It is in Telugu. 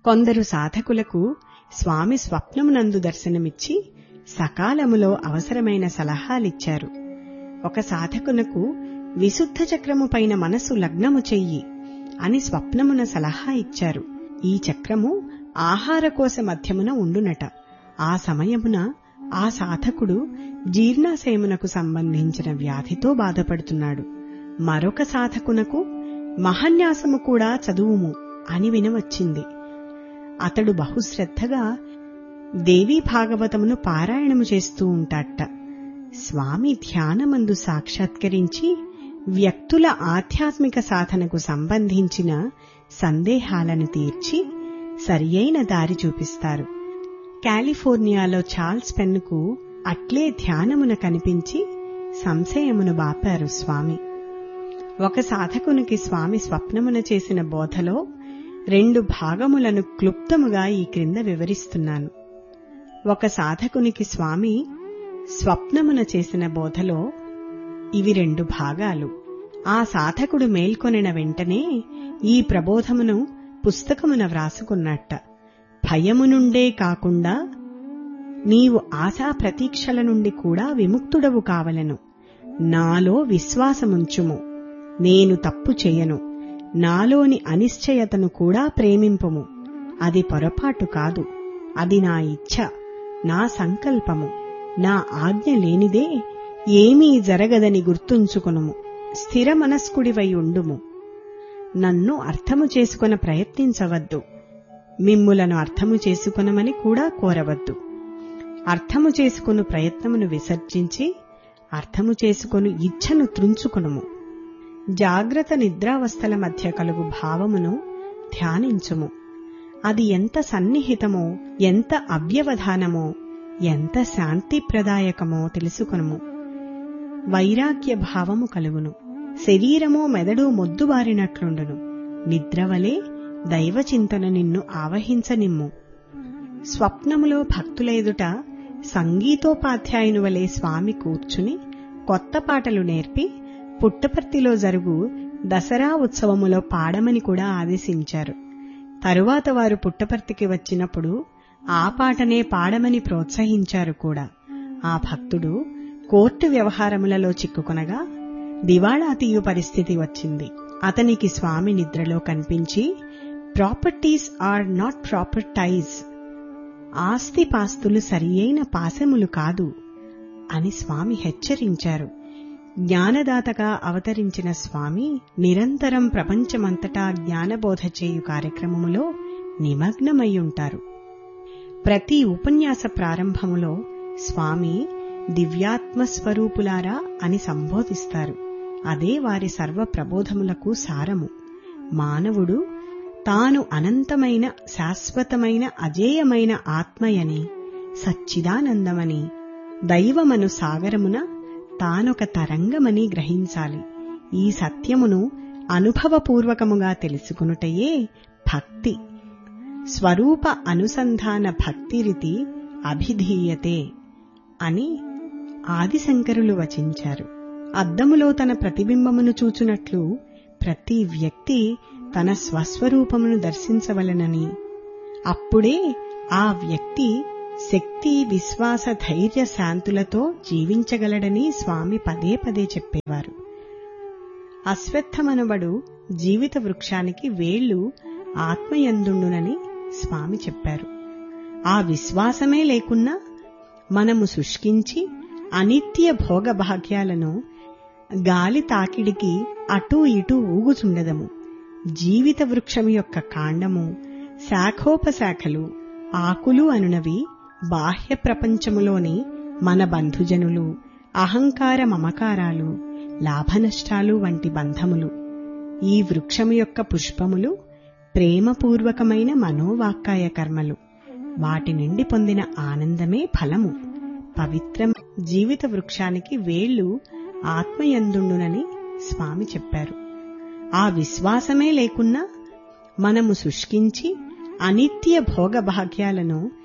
కొందరు సాధకులకు స్వామి స్వప్నమునందు దర్శనమిచ్చి సకాలములో అవసరమైన సలహాలిచ్చారు ఒక సాధకునకు విశుద్ధ చక్రము పైన మనసు లగ్నము చెయ్యి అని స్వప్నమున సలహా ఇచ్చారు ఈ చక్రము ఆహారకోశ మధ్యమున ఉండునట ఆ సమయమున ఆ సాధకుడు జీర్ణాశయమునకు సంబంధించిన వ్యాధితో బాధపడుతున్నాడు మరొక సాధకునకు మహన్యాసము కూడా చదువుము అని వినవచ్చింది అతడు బహుశ్రద్ధగా దేవీ భాగవతమును పారాయణము చేస్తూ ఉంటాట స్వామి ధ్యానమందు సాక్షాత్కరించి వ్యక్తుల ఆధ్యాత్మిక సాధనకు సంబంధించిన సందేహాలను తీర్చి సరియైన దారి చూపిస్తారు కాలిఫోర్నియాలో చార్ల్స్ పెన్నుకు అట్లే ధ్యానమున కనిపించి సంశయమును బాపారు స్వామి ఒక సాధకునికి స్వామి స్వప్నమున చేసిన బోధలో రెండు భాగములను క్లుప్తముగా ఈ క్రింద వివరిస్తున్నాను ఒక సాధకునికి స్వామి స్వప్నమున చేసిన బోధలో ఇవి రెండు భాగాలు ఆ సాధకుడు మేల్కొనిన వెంటనే ఈ ప్రబోధమును పుస్తకమున వ్రాసుకున్నట్ట భయము నుండే కాకుండా నీవు ఆశా ప్రతీక్షల నుండి కూడా విముక్తుడవు కావలను నాలో విశ్వాసముంచుము నేను తప్పు చేయను నాలోని అనిశ్చయతను కూడా ప్రేమింపుము అది పొరపాటు కాదు అది నా ఇచ్ఛ నా సంకల్పము నా ఆజ్ఞ లేనిదే ఏమీ జరగదని గుర్తుంచుకొనుము స్థిర మనస్కుడివై ఉండుము నన్ను అర్థము చేసుకొన ప్రయత్నించవద్దు మిమ్ములను అర్థము చేసుకొనమని కూడా కోరవద్దు అర్థము చేసుకొను ప్రయత్నమును విసర్జించి అర్థము చేసుకొను ఇచ్ఛను త్రుంచుకొనుము జాగ్రత్త నిద్రావస్థల మధ్య కలుగు భావమును ధ్యానించుము అది ఎంత సన్నిహితమో ఎంత అవ్యవధానమో ఎంత శాంతిప్రదాయకమో తెలుసుకొనుము వైరాగ్య భావము కలుగును శరీరమో మెదడు మొద్దుబారినట్లుండును నిద్రవలే దైవచింతన నిన్ను ఆవహించనిమ్ము స్వప్నములో భక్తుల ఎదుట సంగీతోపాధ్యాయుని వలె స్వామి కూర్చుని కొత్త పాటలు నేర్పి పుట్టపర్తిలో జరుగు దసరా ఉత్సవములో పాడమని కూడా ఆదేశించారు తరువాత వారు పుట్టపర్తికి వచ్చినప్పుడు ఆ పాటనే పాడమని ప్రోత్సహించారు కూడా ఆ భక్తుడు కోర్టు వ్యవహారములలో చిక్కుకొనగా దివాళా తీయు పరిస్థితి వచ్చింది అతనికి స్వామి నిద్రలో కనిపించి ప్రాపర్టీస్ ఆర్ నాట్ ప్రాపర్టైజ్ ఆస్తిపాస్తులు సరియైన పాశములు కాదు అని స్వామి హెచ్చరించారు జ్ఞానదాతగా అవతరించిన స్వామి నిరంతరం ప్రపంచమంతటా జ్ఞానబోధ చేయు కార్యక్రమములో నిమగ్నమయ్యుంటారు ప్రతి ఉపన్యాస ప్రారంభములో స్వామి దివ్యాత్మస్వరూపులారా అని సంబోధిస్తారు అదే వారి సర్వ ప్రబోధములకు సారము మానవుడు తాను అనంతమైన శాశ్వతమైన అజేయమైన ఆత్మయని సచ్చిదానందమని దైవమను సాగరమున తానొక తరంగమని గ్రహించాలి ఈ సత్యమును అనుభవపూర్వకముగా తెలుసుకునుటయే భక్తి స్వరూప అనుసంధాన భక్తిరితి అభిధీయతే అని ఆదిశంకరులు వచించారు అద్దములో తన ప్రతిబింబమును చూచునట్లు ప్రతి వ్యక్తి తన స్వస్వరూపమును దర్శించవలనని అప్పుడే ఆ వ్యక్తి శక్తి విశ్వాస ధైర్య శాంతులతో జీవించగలడని స్వామి పదే పదే చెప్పేవారు అశ్వత్థమనబడు జీవిత వృక్షానికి వేళ్లు ఆత్మయందుండునని స్వామి చెప్పారు ఆ విశ్వాసమే లేకున్నా మనము శుష్కించి అనిత్య భోగభాగ్యాలను గాలి తాకిడికి అటూ ఇటూ ఊగుచుండదము జీవిత వృక్షము యొక్క కాండము శాఖోపశాఖలు ఆకులు అనునవి బాహ్య ప్రపంచములోని మన బంధుజనులు అహంకార మమకారాలు లాభనష్టాలు వంటి బంధములు ఈ వృక్షము యొక్క పుష్పములు ప్రేమపూర్వకమైన మనోవాక్కాయ కర్మలు వాటి నుండి పొందిన ఆనందమే ఫలము పవిత్రం జీవిత వృక్షానికి వేళ్లు ఆత్మయందుండునని స్వామి చెప్పారు ఆ విశ్వాసమే లేకున్నా మనము శుష్కించి అనిత్య భోగభాగ్యాలను